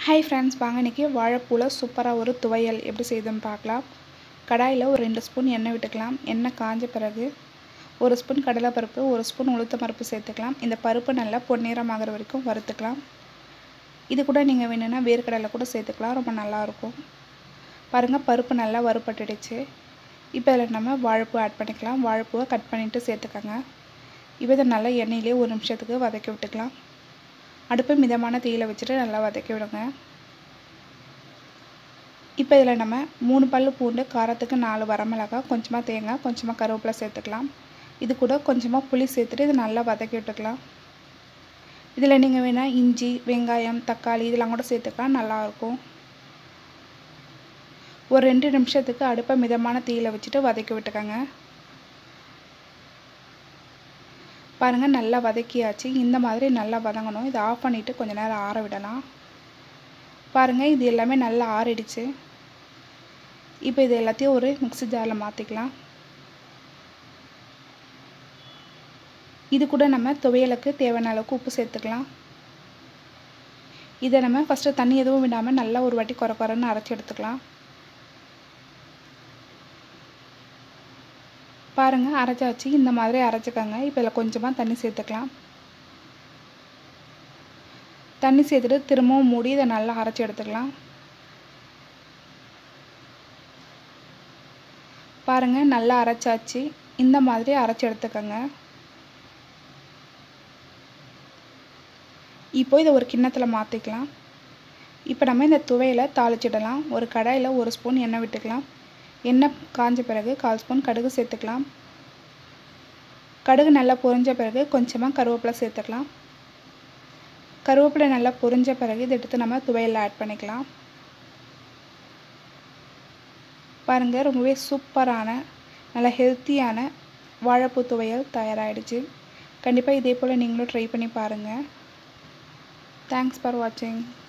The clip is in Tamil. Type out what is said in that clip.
ஹாய் ஃப்ரெண்ட்ஸ் வாங்க இன்றைக்கி வாழைப்பூவில் சூப்பராக ஒரு துவையல் எப்படி செய்யுதுன்னு பார்க்கலாம் கடாயில் ஒரு ரெண்டு ஸ்பூன் எண்ணெய் விட்டுக்கலாம் எண்ணெய் காஞ்ச பிறகு ஒரு ஸ்பூன் கடலைப்பருப்பு ஒரு ஸ்பூன் உளுத்த பருப்பு சேர்த்துக்கலாம் இந்த பருப்பு நல்லா பொன்னிறமாகிற வரைக்கும் வறுத்துக்கலாம் இது கூட நீங்கள் வேணும்னா வேர்க்கடலை கூட சேர்த்துக்கலாம் ரொம்ப நல்லாயிருக்கும் பாருங்கள் பருப்பு நல்லா வறுபட்டுடுச்சு இப்போ இதில் நம்ம வாழைப்பூ ஆட் பண்ணிக்கலாம் வாழைப்பூவை கட் பண்ணிவிட்டு சேர்த்துக்கோங்க இப்போ இதை நல்லா எண்ணெயிலே ஒரு நிமிஷத்துக்கு வதக்கி விட்டுக்கலாம் அடுப்பு மிதமான தீயில் வச்சுட்டு நல்லா வதக்கி விடுங்க இப்போ இதில் நம்ம மூணு பல் பூண்டு காரத்துக்கு நாலு வரமிளகா கொஞ்சமாக தேங்காய் கொஞ்சமாக கருவேப்பிலை சேர்த்துக்கலாம் இது கூட கொஞ்சமாக புளி சேர்த்துட்டு இது நல்லா வதக்கி விட்டுக்கலாம் இதில் நீங்கள் வேணால் இஞ்சி வெங்காயம் தக்காளி இதெல்லாம் கூட சேர்த்துக்கலாம் நல்லாயிருக்கும் ஒரு ரெண்டு நிமிஷத்துக்கு அடுப்பை மிதமான தீயில் வச்சுட்டு வதக்கி விட்டுக்கோங்க பாருங்கள் நல்லா வதக்கியாச்சு இந்த மாதிரி நல்லா வதங்கணும் இதை ஆஃப் பண்ணிவிட்டு கொஞ்ச நேரம் ஆற விடலாம் பாருங்கள் இது எல்லாமே நல்லா ஆறிடுச்சு இப்போ இது எல்லாத்தையும் ஒரு மிக்ஸி ஜாரில் மாற்றிக்கலாம் இது கூட நம்ம துவையலுக்கு தேவையான அளவுக்கு உப்பு சேர்த்துக்கலாம் இதை நம்ம ஃபஸ்ட்டு தண்ணி எதுவும் விடாமல் நல்லா ஒரு வாட்டி குறை குறைன்னு அரைச்சி எடுத்துக்கலாம் பாருங்கள் அரைச்சாச்சு இந்த மாதிரி அரைச்சிக்கோங்க இப்போ இதில் கொஞ்சமாக தண்ணி சேர்த்துக்கலாம் தண்ணி சேர்த்துட்டு திரும்பவும் மூடி இதை நல்லா அரைச்சி எடுத்துக்கலாம் பாருங்கள் நல்லா அரைச்சாச்சு இந்த மாதிரி அரைச்சி எடுத்துக்கோங்க இப்போ இதை ஒரு கிண்ணத்தில் மாற்றிக்கலாம் இப்போ நம்ம இந்த துவையில் தாளிச்சிடலாம் ஒரு கடாயில் ஒரு ஸ்பூன் எண்ணெய் விட்டுக்கலாம் எண்ணெய் காஞ்ச பிறகு கால் ஸ்பூன் கடுகு சேர்த்துக்கலாம் கடுகு நல்லா பொரிஞ்ச பிறகு கொஞ்சமாக கருவேப்பிலை சேர்த்துக்கலாம் கருவேப்பிலை நல்லா பொரிஞ்ச பிறகு இதை எடுத்து நம்ம துவையலில் ஆட் பண்ணிக்கலாம் பாருங்கள் ரொம்பவே சூப்பரான நல்ல ஹெல்த்தியான வாழைப்பூ துவையல் தயாராகிடுச்சு கண்டிப்பாக இதே போல் நீங்களும் ட்ரை பண்ணி பாருங்கள் தேங்க்ஸ் ஃபார் வாட்சிங்